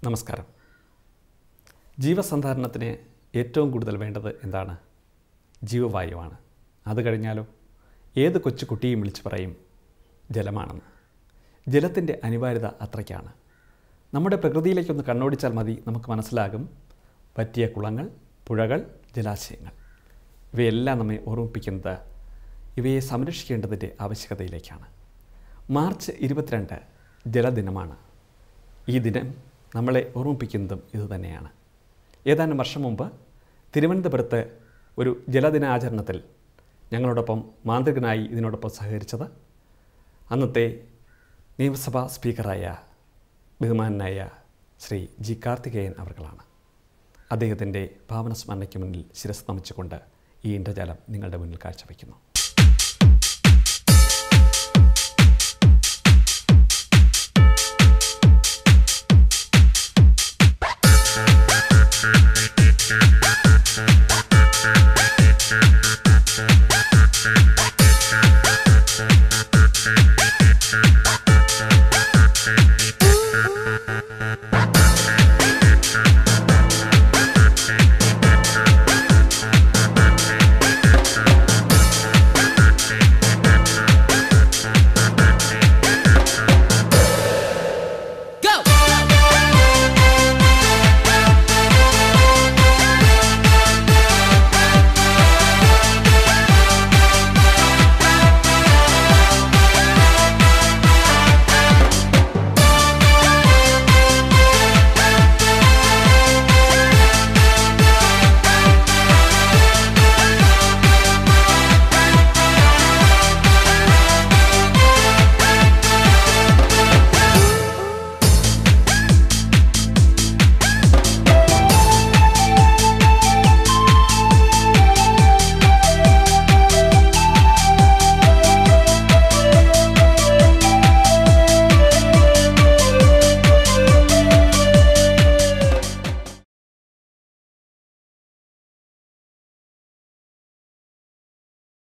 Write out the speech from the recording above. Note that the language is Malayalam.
നമസ്കാരം ജീവസന്ധാരണത്തിന് ഏറ്റവും കൂടുതൽ വേണ്ടത് എന്താണ് ജീവവായുവാണ് അത് കഴിഞ്ഞാലോ ഏത് കൊച്ചു കുട്ടിയും വിളിച്ചു പറയും ജലമാണെന്ന് ജലത്തിൻ്റെ അനിവാര്യത അത്രയ്ക്കാണ് നമ്മുടെ പ്രകൃതിയിലേക്കൊന്ന് കണ്ണോടിച്ചാൽ മതി നമുക്ക് മനസ്സിലാകും പറ്റിയ കുളങ്ങൾ പുഴകൾ ജലാശയങ്ങൾ ഇവയെല്ലാം നമ്മെ ഓർമ്മിപ്പിക്കുന്നത് ഇവയെ സംരക്ഷിക്കേണ്ടതിൻ്റെ ആവശ്യകതയിലേക്കാണ് മാർച്ച് ഇരുപത്തിരണ്ട് ജലദിനമാണ് ഈ ദിനം നമ്മളെ ഓർമ്മിപ്പിക്കുന്നതും ഇതുതന്നെയാണ് ഏതാനും വർഷം മുമ്പ് തിരുവനന്തപുരത്ത് ഒരു ജലദിനാചരണത്തിൽ ഞങ്ങളോടൊപ്പം മാന്ത്രികനായി ഇതിനോടൊപ്പം സഹകരിച്ചത് അന്നത്തെ നിയമസഭാ സ്പീക്കറായ ബഹുമാനായ ശ്രീ ജി കാർത്തികേയൻ അവർകളാണ് അദ്ദേഹത്തിൻ്റെ പാവന സ്മരണയ്ക്ക് മുന്നിൽ ശിരസ് നമിച്ചുകൊണ്ട് ഈ ഇന്ദ്രജാലം നിങ്ങളുടെ മുന്നിൽ കാഴ്ചവെക്കുന്നു